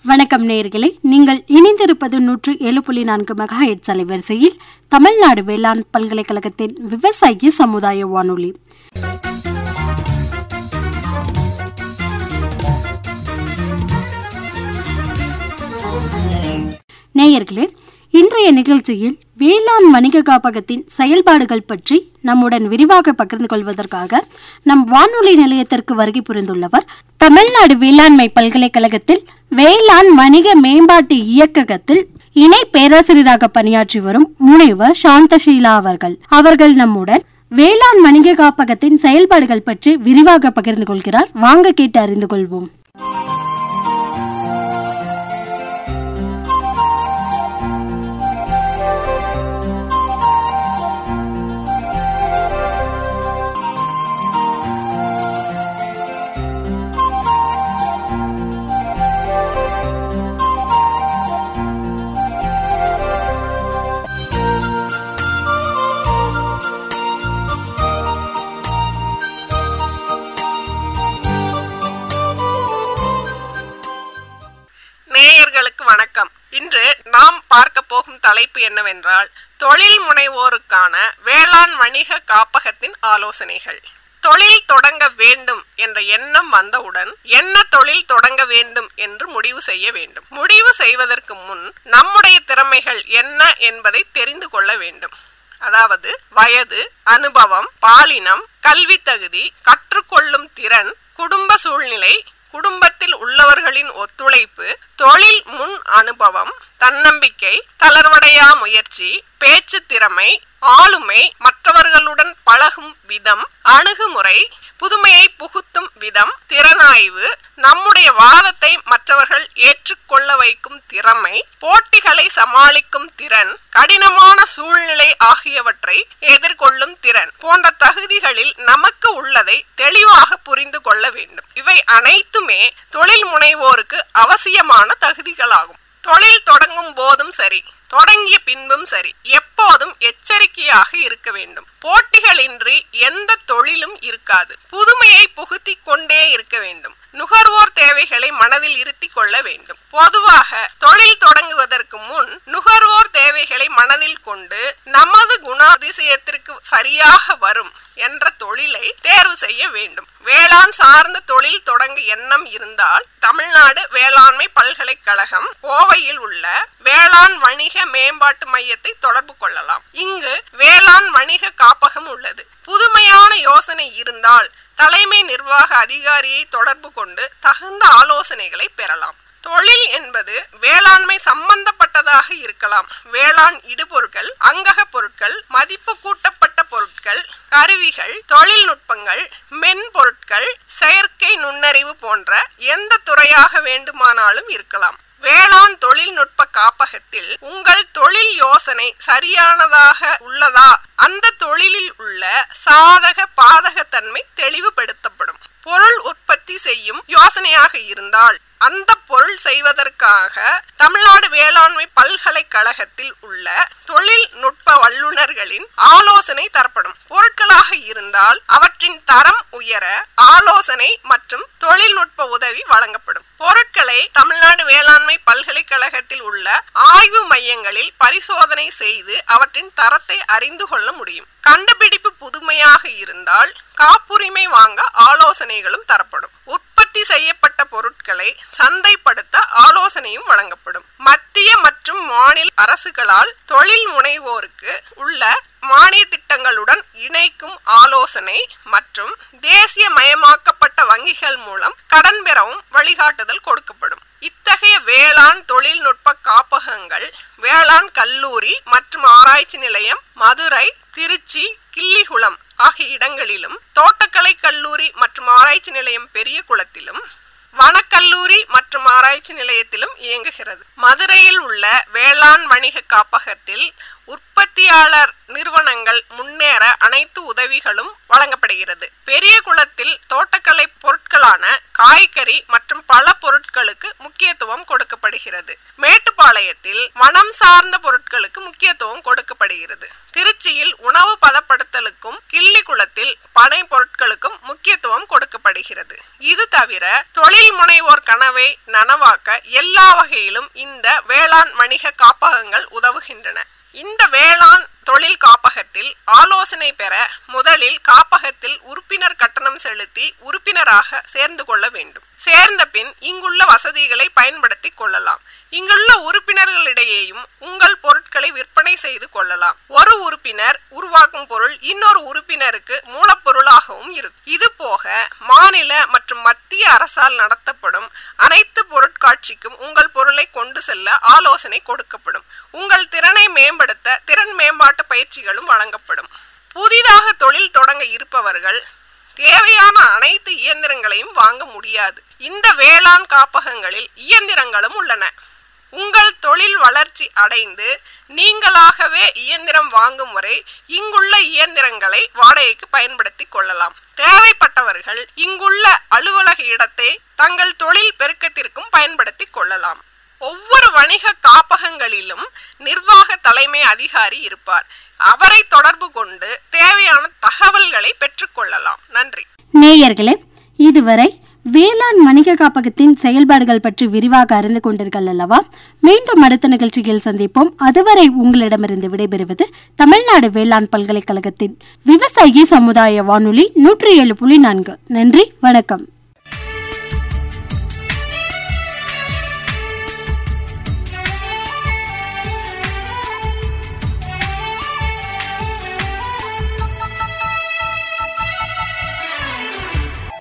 வணக்கம் நேயர்களே நீங்கள் இணைந்திருப்பது நூற்று ஏழு புள்ளி நான்கு மெகா ஹெட்ஸ் அலைவரிசையில் தமிழ்நாடு வேளாண் பல்கலைக்கழகத்தின் விவசாயி சமுதாய வானொலி நேயர்களே இன்றைய நிகழ்ச்சியில் வேளாண் வணிக காப்பகத்தின் செயல்பாடுகள் பற்றி நம்முடன் விரிவாக பகிர்ந்து கொள்வதற்காக நம் வானொலி நிலையத்திற்கு வருகை புரிந்துள்ளவர் தமிழ்நாடு வேளாண்மை பல்கலைக்கழகத்தில் வேளாண் வணிக மேம்பாட்டு இயக்ககத்தில் இணை பேராசிரியராக பணியாற்றி வரும் முனைவர் சாந்தஷீலா அவர்கள் அவர்கள் நம்முடன் வேளாண் வணிக காப்பகத்தின் செயல்பாடுகள் பற்றி விரிவாக பகிர்ந்து கொள்கிறார் வாங்க கேட்டு அறிந்து கொள்வோம் நேயர்களுக்கு வணக்கம் இன்று நாம் பார்க்க போகும் தலைப்பு என்னவென்றால் தொழில் முனைவோருக்கான வேளாண் வணிக காப்பகத்தின் ஆலோசனைகள் தொழில் தொடங்க வேண்டும் என்ற எண்ணம் வந்தவுடன் என்ன தொழில் தொடங்க வேண்டும் என்று முடிவு செய்ய வேண்டும் முடிவு செய்வதற்கு முன் நம்முடைய திறமைகள் என்ன என்பதை தெரிந்து கொள்ள வேண்டும் அதாவது வயது அனுபவம் பாலினம் கல்வி தகுதி கற்றுக்கொள்ளும் திறன் குடும்ப சூழ்நிலை குடும்பத்தில் உள்ளவர்களின் ஒத்துழைப்பு தொழில் முன் அனுபவம் தன்னம்பிக்கை தளர்வடையா முயற்சி பேச்சு திறமை ஆளுமை மற்றவர்களுடன் பழகும் விதம் அணுகுமுறை புதுமையை புகுத்தும் விதம் திறனாய்வு நம்முடைய வாதத்தை மற்றவர்கள் ஏற்றுக்கொள்ள வைக்கும் திறமை போட்டிகளை சமாளிக்கும் திறன் கடினமான சூழ்நிலை ஆகியவற்றை எதிர்கொள்ளும் திறன் போன்ற தகுதிகளில் நமக்கு உள்ளதை தெளிவாக புரிந்து கொள்ள வேண்டும் இவை அனைத்துமே தொழில் முனைவோருக்கு அவசியமான தகுதிகளாகும் தொழில் தொடங்கும் போதும் சரி தொடங்கிய பின்பும் சரி எப்போதும் எச்சரிக்கையாக இருக்க வேண்டும் போட்டிகளின்றி எந்த தொழிலும் இருக்காது புதுமையை புகுத்தி கொண்டே இருக்க வேண்டும் நுகர்வோர் தேவைகளை மனதில் இருத்தி கொள்ள வேண்டும் பொதுவாக தொழில் தொடங்குவதற்கு முன் நுகர்வோர் தேவைகளை மனதில் கொண்டு நமது குணாதிசயத்திற்கு சரியாக வரும் என்ற தொழிலை தேர்வு செய்ய வேண்டும் வேளாண் சார்ந்த தொழில் தொடங்க எண்ணம் இருந்தால் தமிழ்நாடு வேளாண்மை பல்கலைக்கழகம் கோவையில் உள்ள வேளாண் வணிக மேம்பாட்டு மையத்தை தொடர்பு கொள்ளலாம் இங்கு வேளாண் வணிக காப்பகம் உள்ளது புதுமையான யோசனை இருந்தால் தலைமை நிர்வாக அதிகாரியை தொடர்பு கொண்டு தகுந்த ஆலோசனைகளை பெறலாம் தொழில் என்பது வேளாண்மை சம்பந்தப்பட்டதாக இருக்கலாம் வேளாண் இடுபொருட்கள் அங்கக பொருட்கள் மதிப்பு கூட்டப்பட்ட பொருட்கள் கருவிகள் தொழில்நுட்பங்கள் மென்பொருட்கள் செயற்கை நுண்ணறிவு போன்ற எந்த துறையாக வேண்டுமானாலும் இருக்கலாம் வேளாண் தொழில்நுட்ப காப்பகத்தில் உங்கள் தொழில் யோசனை சரியானதாக உள்ளதா அந்த தொழிலில் உள்ள சாதக பாதகத்தன்மை தெளிவுபடுத்தப்படும் பொருள் உற்பத்தி செய்யும் யோசனையாக இருந்தால் அந்த பொருள் செய்வதற்காக தமிழ்நாடு வேளாண்மை பல்கலைக்கழகத்தில் உள்ள தொழில்நுட்ப வல்லுநர்களின் ஆலோசனை தரப்படும் பொருட்களாக இருந்தால் அவற்றின் தரம் உயர ஆலோசனை மற்றும் தொழில்நுட்ப உதவி வழங்கப்படும் பொருட்களை தமிழ்நாடு வேளாண்மை பல்கலைக்கழகத்தில் உள்ள ஆய்வு மையங்களில் பரிசோதனை செய்து அவற்றின் தரத்தை அறிந்து கொள்ள முடியும் கண்டுபிடிப்பு புதுமையாக இருந்தால் காப்புரிமை வாங்க ஆலோசனைகளும் தரப்படும் உற்பத்தி செய்யப்பட்ட பொருட்களை சந்தைப்படுத்த ஆலோசனையும் வழங்கப்படும் மத்திய மற்றும் மாநில அரசுகளால் தொழில் முனைவோருக்கு உள்ள மானிய திட்டங்களுடன் இணைக்கும் ஆலோசனை மற்றும் தேசிய மயமாக்கப்பட்ட வங்கிகள் மூலம் கடன் பெறவும் வழிகாட்டுதல் கொடுக்கப்படும் இத்தகைய வேளாண் தொழில்நுட்ப காப்பகங்கள் வேளாண் கல்லூரி மற்றும் ஆராய்ச்சி நிலையம் மதுரை திருச்சி கிள்ளிகுளம் ஆகிய இடங்களிலும் தோட்டக்கலை கல்லூரி மற்றும் ஆராய்ச்சி நிலையம் பெரிய குளத்திலும் வனக்கல்லூரி மற்றும் ஆராய்ச்சி நிலையத்திலும் இயங்குகிறது மதுரையில் உள்ள வேளாண் வணிக காப்பகத்தில் உற்பத்தியாளர் நிறுவனங்கள் முன்னேற அனைத்து உதவிகளும் வழங்கப்படுகிறது பெரிய குளத்தில் தோட்டக்கலை பொருட்களான காய்கறி மற்றும் பல பொருட்களுக்கு முக்கியத்துவம் கொடுக்கப்படுகிறது மேட்டுப்பாளையத்தில் வனம் சார்ந்த பொருட்களுக்கு முக்கியத்துவம் கொடுக்கப்படுகிறது திருச்சியில் உணவு பதப்படுத்தலுக்கும் கிள்ளி குளத்தில் பனை பொருட்களுக்கும் முக்கியத்துவம் கொடுக்கப்படுகிறது இது தவிர தொழில் தொழில் முனைவோர் கனவை நனவாக்க எல்லா வகையிலும் இந்த வேளாண் வணிக காப்பகங்கள் உதவுகின்றன இந்த வேளாண் தொழில் காப்பகத்தில் ஆலோசனை பெற முதலில் காப்பகத்தில் உறுப்பினர் கட்டணம் செலுத்தி உறுப்பினராக சேர்ந்து கொள்ள வேண்டும் சேர்ந்த பின் இங்குள்ள வசதிகளை பயன்படுத்தி கொள்ளலாம் இங்குள்ள உறுப்பினர்களிடையேயும் உங்கள் பொருட்களை விற்பனை செய்து கொள்ளலாம் ஒரு உறுப்பினர் உருவாக்கும் பொருள் இன்னொரு உறுப்பினருக்கு மூலப்பொருளாகவும் இருக்கும் இது போக மாநில மற்றும் மத்திய அரசால் நடத்தப்படும் அனைத்து பொருட்காட்சிக்கும் உங்கள் பொருளை கொண்டு செல்ல ஆலோசனை கொடுக்கப்படும் உங்கள் திறனை மேம்படுத்த திறன் மேம்பாட்டு பயிற்சிகளும் வழங்கப்படும் புதிதாக தொழில் தொடங்க இருப்பவர்கள் தேவையான அனைத்து இயந்திரங்களையும் வாங்க முடியாது இந்த வேளாண் காப்பகங்களில் இயந்திரங்களும் உள்ளன உங்கள் தொழில் வளர்ச்சி அடைந்து நீங்களாகவே இயந்திரம் வாங்கும் வரை இங்குள்ள இயந்திரங்களை வாடகைக்கு பயன்படுத்தி கொள்ளலாம் தேவைப்பட்டவர்கள் இங்குள்ள அலுவலக இடத்தை தங்கள் தொழில் பெருக்கத்திற்கும் பயன்படுத்தி கொள்ளலாம் ஒவ்வொரு வணிக காப்பகங்களிலும் நிர்வாக தலைமை அதிகாரி இருப்பார் அவரை தொடர்பு கொண்டு தேவையான தகவல்களை பெற்றுக்கொள்ளலாம் நன்றி நேயர்களே இதுவரை வேளாண் வணிக காப்பகத்தின் செயல்பாடுகள் பற்றி விரிவாக அறிந்து கொண்டீர்கள் அல்லவா மீண்டும் அடுத்த நிகழ்ச்சியில் சந்திப்போம் அதுவரை உங்களிடமிருந்து விடைபெறுவது தமிழ்நாடு வேளாண் பல்கலைக்கழகத்தின் விவசாயி சமுதாய வானொலி நூற்றி ஏழு புள்ளி நான்கு நன்றி வணக்கம்